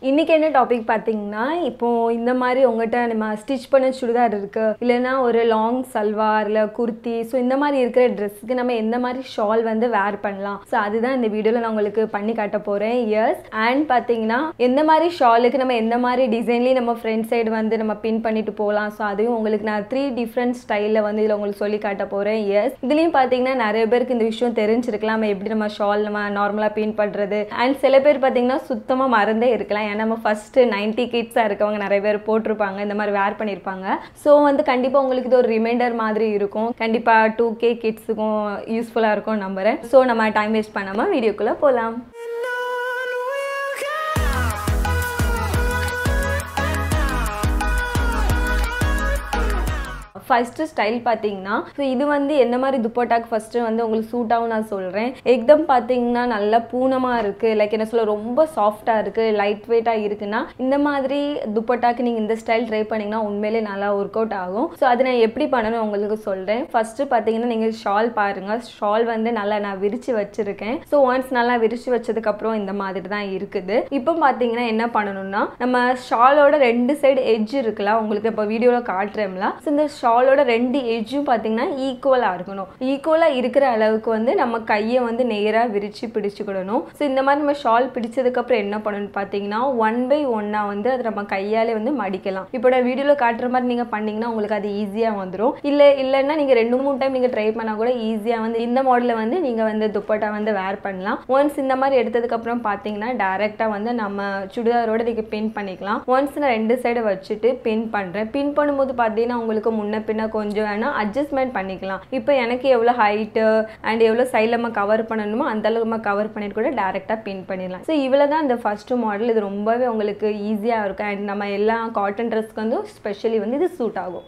இன்னைக்கு என்ன டாபிக் பார்த்தீங்கன்னா இப்போ இந்த மாதிரி உங்கள்கிட்ட நம்ம ஸ்டிச் பண்ண சுடிதார் இருக்கு இல்லைன்னா ஒரு லாங் சல்வார் இல்லை குர்த்தி ஸோ இந்த மாதிரி இருக்கிற ட்ரெஸ்ஸுக்கு நம்ம எந்த மாதிரி ஷால் வந்து வேர் பண்ணலாம் ஸோ அதுதான் இந்த வீடியோவில் நான் உங்களுக்கு பண்ணி காட்ட போகிறேன் எஸ் அண்ட் பார்த்தீங்கன்னா எந்த மாதிரி ஷாலுக்கு நம்ம எந்த மாதிரி டிசைன்லேயும் நம்ம ஃப்ரண்ட் சைடு வந்து நம்ம பின் பண்ணிட்டு போகலாம் ஸோ அதையும் உங்களுக்கு நான் த்ரீ டிஃப்ரெண்ட் ஸ்டைலில் வந்து இதில் உங்களுக்கு சொல்லி காட்ட போகிறேன் எஸ் இதுலேயும் பார்த்தீங்கன்னா நிறைய பேருக்கு இந்த விஷயம் தெரிஞ்சிருக்கலாம் நம்ம எப்படி நம்ம ஷால் நம்ம நார்மலாக பின் பண்ணுறது அண்ட் சில பேர் பார்த்தீங்கன்னா சுத்தமாக மறந்தே இருக்கலாம் ஏன்னா நம்ம ஃபஸ்ட்டு நைன்டி கிட்ஸாக இருக்கவங்க நிறைய பேர் போட்டிருப்பாங்க இந்த மாதிரி வேர் பண்ணியிருப்பாங்க ஸோ வந்து கண்டிப்பாக உங்களுக்கு இது ஒரு ரிமைண்டர் மாதிரி இருக்கும் கண்டிப்பாக டூ கே கிட்ஸுக்கும் யூஸ்ஃபுல்லாக இருக்கும் நம்புறேன் ஸோ நம்ம டைம் வேஸ்ட் பண்ணாமல் வீடியோக்குள்ளே போகலாம் ஃபஸ்ட்டு ஸ்டைல் பார்த்தீங்கன்னா ஸோ இது வந்து என்ன மாதிரி துப்பட்டாக்கு ஃபஸ்ட்டு வந்து உங்களுக்கு சூட்டாகவும் நான் சொல்கிறேன் எக்தம் பார்த்தீங்கன்னா நல்லா பூனமாக இருக்குது லைக் என்ன சொல்ல ரொம்ப சாஃப்டாக இருக்குது லைட் வெயிட்டாக இருக்குன்னா இந்த மாதிரி துப்பட்டாக்கு நீங்கள் இந்த ஸ்டைல் ட்ரை பண்ணிங்கன்னா உண்மையிலே நல்லா ஒர்க் அவுட் ஆகும் ஸோ அதை நான் எப்படி பண்ணணும் உங்களுக்கு சொல்கிறேன் ஃபஸ்ட்டு பார்த்தீங்கன்னா நீங்கள் ஷால் பாருங்கள் ஷால் வந்து நல்லா நான் விரித்து வச்சுருக்கேன் ஸோ ஒன்ஸ் நல்லா விரித்து வச்சதுக்கப்புறம் இந்த மாதிரி தான் இருக்குது இப்போ பார்த்தீங்கன்னா என்ன பண்ணணும்னா நம்ம ஷாலோட ரெண்டு சைடு எட்ஜ் இருக்குல்ல உங்களுக்கு இப்போ வீடியோவில் காட்டுறேன்ல ஸோ இந்த ஷாலோட ரெண்டு எட்ஜும் பார்த்தீங்கன்னா ஈக்குவலாக இருக்கணும் ஈக்குவலாக இருக்கிற அளவுக்கு வந்து நம்ம கையை வந்து நேராக விரித்து பிடிச்சிக்கிடணும் ஸோ இந்த மாதிரி நம்ம ஷால் பிடிச்சதுக்கப்புறம் என்ன பண்ணணும்னு பார்த்தீங்கன்னா ஒன் பை ஒன்னாக வந்து அதை நம்ம கையாலே வந்து மடிக்கலாம் இப்போ நான் வீடியோவில் காட்டுற மாதிரி நீங்கள் பண்ணீங்கன்னா உங்களுக்கு அது ஈஸியாக வந்துடும் இல்லை இல்லைன்னா நீங்கள் ரெண்டு மூணு டைம் நீங்கள் ட்ரை பண்ணால் கூட ஈஸியாக வந்து இந்த மாடலில் வந்து நீங்கள் வந்து துப்பட்டா வந்து வேர் பண்ணலாம் ஒன்ஸ் இந்த மாதிரி எடுத்ததுக்கப்புறம் பார்த்தீங்கன்னா டேரெக்டாக வந்து நம்ம சுடிதாரோட நீங்கள் பின் பண்ணிக்கலாம் ஒன்ஸ் நான் ரெண்டு சைடு வச்சுட்டு பின் பண்ணுறேன் பின் பண்ணும்போது பார்த்தீங்கன்னா உங்களுக்கு முன்ன பின்ன கொஞ்சம் வேணால் அட்ஜஸ்ட்மெண்ட் பண்ணிக்கலாம் இப்போ எனக்கு எவ்வளோ ஹைட்டு அண்ட் எவ்வளோ சைடில் நம்ம கவர் பண்ணணுமோ அந்த அளவுக்கு நம்ம கவர் பண்ணிட்டு கூட டேரெக்டாக பின் பண்ணிடலாம் ஸோ இவ்வளோ தான் இந்த ஃபஸ்ட்டு மாடல் இது ரொம்பவே உங்களுக்கு ஈஸியாக இருக்கும் அண்ட் நம்ம எல்லா காட்டன் ட்ரெஸ்க்கு வந்து ஸ்பெஷலி வந்து இது சூட் ஆகும்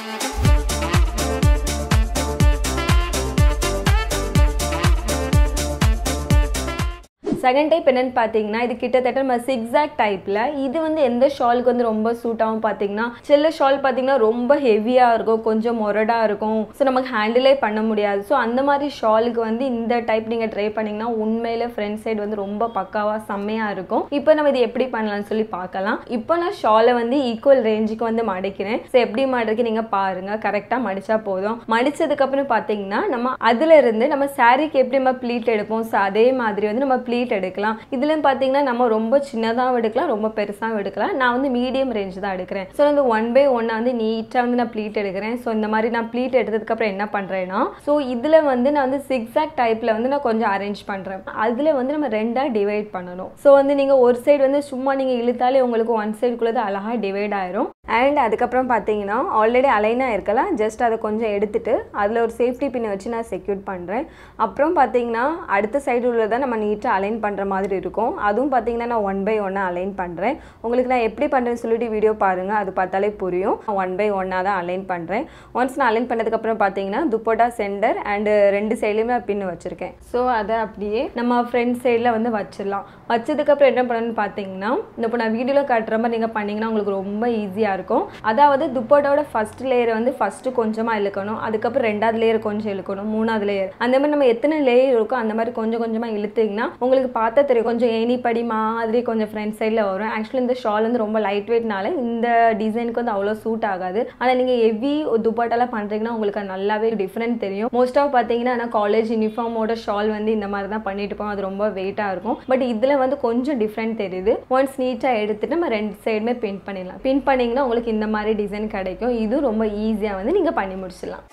செகண்ட் டைப் என்னன்னு பார்த்தீங்கன்னா இது கிட்டத்தட்ட நம்ம சிக்ஸாக் டைப்பில் இது வந்து எந்த ஷாலுக்கு வந்து ரொம்ப சூட் ஆகும் பார்த்தீங்கன்னா சில ஷால் பார்த்தீங்கன்னா ரொம்ப ஹெவியாக இருக்கும் கொஞ்சம் மொரடாக இருக்கும் ஸோ நமக்கு ஹேண்டிலே பண்ண முடியாது ஸோ அந்த மாதிரி ஷாலுக்கு வந்து இந்த டைப் நீங்கள் ட்ரை பண்ணிங்கன்னா உண்மையில ஃப்ரண்ட் சைடு வந்து ரொம்ப பக்காவாக செம்மையாக இருக்கும் இப்போ நம்ம இது எப்படி பண்ணலாம்னு சொல்லி பார்க்கலாம் இப்போ நான் ஷாலை வந்து ஈக்குவல் ரேஞ்சுக்கு வந்து மடிக்கிறேன் ஸோ எப்படி மடிக்கு நீங்கள் பாருங்கள் கரெக்டாக மடிச்சா போதும் மடிச்சதுக்கப்புறம் பார்த்தீங்கன்னா நம்ம அதுல இருந்து நம்ம சாரீக்கு எப்படி நம்ம ப்ளீட் எடுப்போம் ஸோ அதே மாதிரி வந்து நம்ம ப்ளீட் எடுக்கலாம் இதுலயும் பார்த்தீங்கன்னா நம்ம ரொம்ப சின்னதாகவும் எடுக்கலாம் ரொம்ப பெருசாகவும் எடுக்கலாம் நான் வந்து மீடியம் ரேஞ்ச் தான் எடுக்கிறேன் ஸோ அந்த ஒன் பை ஒன்னை வந்து நீட்டாக வந்து நான் ப்ளீட் எடுக்கிறேன் ஸோ இந்த மாதிரி நான் ப்ளீட் எடுத்ததுக்கப்புறம் என்ன பண்ணுறேன்னா ஸோ இதில் வந்து நான் வந்து சிக்ஸாக் டைப்பில் வந்து நான் கொஞ்சம் அரேஞ்ச் பண்ணுறேன் அதில் வந்து நம்ம ரெண்டாக டிவைட் பண்ணணும் ஸோ வந்து நீங்கள் ஒரு சைடு வந்து சும்மா நீங்கள் இழுத்தாலே உங்களுக்கு ஒன் சைடுக்குள்ளது அழகாக டிவைட் ஆயிரும் அண்ட் அதுக்கப்புறம் பார்த்தீங்கன்னா ஆல்ரெடி அலைனாக இருக்கலாம் ஜஸ்ட் அதை கொஞ்சம் எடுத்துட்டு அதில் ஒரு சேஃப்டி பின்னை வச்சு நான் செக்யூர் பண்ணுறேன் அப்புறம் பார்த்தீங்கன்னா அடுத்த சைடு உள்ளதை நம்ம நீட்டாக அலைன் பண்ணுற மாதிரி இருக்கும் அதுவும் பார்த்தீங்கன்னா நான் ஒன் பை ஒன்னாக அலைன் பண்ணுறேன் உங்களுக்கு நான் எப்படி பண்ணுறேன்னு சொல்லிட்டு வீடியோ பாருங்கள் அது பார்த்தாலே புரியும் ஒன் பை ஒன்னாக தான் அலைன் பண்ணுறேன் ஒன்ஸ் நான் அலைன் பண்ணதுக்கப்புறம் பார்த்தீங்கன்னா துப்போட்டா சென்டர் அண்டு ரெண்டு சைட்லேயுமே நான் பின்னு வச்சுருக்கேன் ஸோ அதை அப்படியே நம்ம ஃப்ரண்ட் சைடில் வந்து வச்சிடலாம் வச்சதுக்கப்புறம் என்ன பண்ணணும்னு பார்த்தீங்கன்னா இந்த இப்போ நான் வீடியோவில் காட்டுற மாதிரி நீங்கள் பண்ணிங்கன்னா உங்களுக்கு ரொம்ப ஈஸியாக இருக்கும் அதாவது துப்பட்டாவோட ஃபர்ஸ்ட் லேயர் வந்து ஃபஸ்ட்டு கொஞ்சமாக இழுக்கணும் அதுக்கப்புறம் ரெண்டாவது லேயர் கொஞ்சம் இழுக்கணும் மூணாவது லேயர் அந்த மாதிரி நம்ம எத்தனை லேயர் இருக்கோ அந்த மாதிரி கொஞ்சம் கொஞ்சமாக இழுத்தீங்கன்னா உங்களுக்கு பார்த்தா தெரியும் கொஞ்சம் ஏனிப்படி மாதிரி கொஞ்சம் ஃப்ரண்ட் சைடில் வரும் ஆக்சுவலி இந்த ஷால் வந்து ரொம்ப லைட் வெயிட்னால இந்த டிசைனுக்கு வந்து அவ்வளோ சூட் ஆகாது ஆனால் நீங்கள் ஹெவி துப்பாட்டெல்லாம் பண்ணுறீங்கன்னா உங்களுக்கு அது நல்லாவே டிஃப்ரெண்ட் தெரியும் மோஸ்ட் ஆஃப் பார்த்தீங்கன்னா ஆனால் காலேஜ் யூனிஃபார்மோட ஷால் வந்து இந்த மாதிரி தான் பண்ணிட்டு இருப்போம் அது ரொம்ப வெயிட்டாக இருக்கும் பட் இதில் வந்து கொஞ்சம் டிஃப்ரெண்ட் தெரியுது ஒன்ஸ் நீட்டாக எடுத்துட்டு நம்ம ரெண்டு சைடுமே பின் பண்ணிடலாம் பின் பண்ணிங்கன்னா உங்களுக்கு இந்த மாதிரி டிசைன் கிடைக்கும் இது ரொம்ப ஈஸியாக வந்து நீங்கள் பண்ணி முடிச்சிடலாம்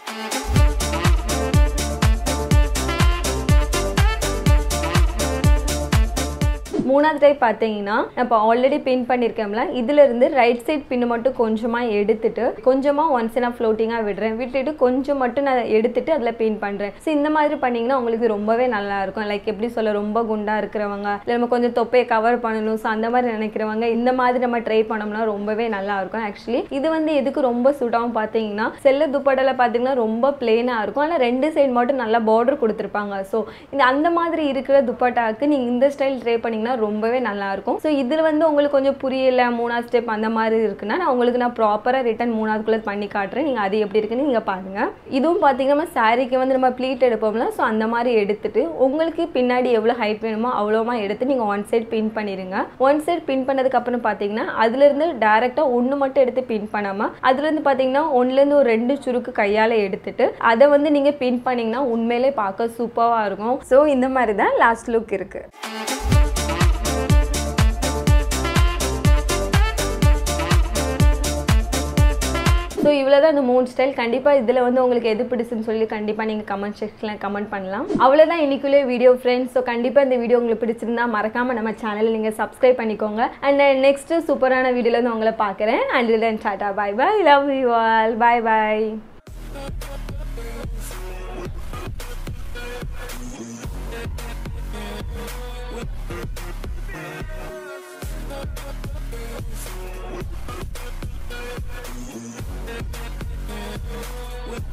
மூணாவது டைப் பார்த்தீங்கன்னா இப்போ ஆல்ரெடி பின் பண்ணியிருக்கேன்ல இதுல இருந்து ரைட் சைட் பின்னு மட்டும் கொஞ்சமாக எடுத்துட்டு கொஞ்சமாக ஒன்ஸ் நான் ஃப்ளோட்டிங்காக விடுறேன் விட்டுட்டு கொஞ்சம் மட்டும் நான் எடுத்துட்டு அதில் பின் பண்ணுறேன் ஸோ இந்த மாதிரி பண்ணிங்கன்னா உங்களுக்கு ரொம்பவே நல்லா இருக்கும் லைக் எப்படி சொல்ல ரொம்ப குண்டாக இருக்கிறவங்க இல்லை நம்ம கொஞ்சம் தொப்பையை கவர் பண்ணணும் ஸோ அந்த மாதிரி நினைக்கிறவங்க இந்த மாதிரி நம்ம ட்ரை பண்ணோம்னா ரொம்பவே நல்லா இருக்கும் ஆக்சுவலி இது வந்து எதுக்கு ரொம்ப சூட்டாகவும் பார்த்தீங்கன்னா செல்ல துப்படல பார்த்தீங்கன்னா ரொம்ப பிளெயினாக இருக்கும் ஆனால் ரெண்டு சைடு மட்டும் நல்லா பார்டர் கொடுத்துருப்பாங்க ஸோ இந்த அந்த மாதிரி இருக்கிற துப்பட்டாக்கு நீங்கள் இந்த ஸ்டைல் ட்ரை பண்ணிங்கன்னா ரொம்பவே நல்லா இருக்கும் ஸோ இதில் வந்து உங்களுக்கு கொஞ்சம் புரியல மூணாவது ஸ்டெப் அந்த மாதிரி இருக்குன்னா நான் உங்களுக்கு நான் ப்ராப்பராக ரிட்டன் மூணாவதுக்குள்ளே பண்ணி காட்டுறேன் நீங்கள் அது எப்படி இருக்குன்னு நீங்கள் பாருங்கள் இதுவும் பார்த்தீங்கன்னா நம்ம சாரீக்கு வந்து நம்ம ப்ளீட் எடுப்போம்ல ஸோ அந்த மாதிரி எடுத்துட்டு உங்களுக்கு பின்னாடி எவ்வளோ ஹைட் வேணுமோ அவ்வளோமா எடுத்து நீங்கள் ஒன் சைட் பின் பண்ணிடுங்க ஒன் சைட் பின் பண்ணதுக்கு அப்புறம் பார்த்தீங்கன்னா அதுலேருந்து டேரெக்டாக ஒன்று மட்டும் எடுத்து பின் பண்ணாமல் அதுலேருந்து பார்த்தீங்கன்னா ஒன்றுலேருந்து ஒரு ரெண்டு சுருக்கு கையால் எடுத்துட்டு அதை வந்து நீங்கள் பின் பண்ணிங்கன்னா உண்மையிலே பார்க்க சூப்பராக இருக்கும் ஸோ இந்த மாதிரி தான் லாஸ்ட் லுக் இருக்குது ஸோ இவ்வளோ தான் இந்த மூணு ஸ்டைல் கண்டிப்பாக இதில் வந்து உங்களுக்கு எது பிடிச்சுன்னு சொல்லி கண்டிப்பாக நீங்கள் கமெண்ட் செக்ஷனில் கமெண்ட் பண்ணலாம் அவ்வளோதான் இன்னைக்குள்ளே வீடியோ ஃப்ரெண்ட்ஸ் ஸோ கண்டிப்பாக இந்த வீடியோ உங்களுக்கு பிடிச்சிருந்தா மறக்காமல் நம்ம சேனலை நீங்கள் சப்ஸ்கிரைப் பண்ணிக்கோங்க அண்ட் நெக்ஸ்ட்டு சூப்பரான வீடியோவில் வந்து உங்களை பார்க்குறேன் and then tata bye bye love you all bye bye With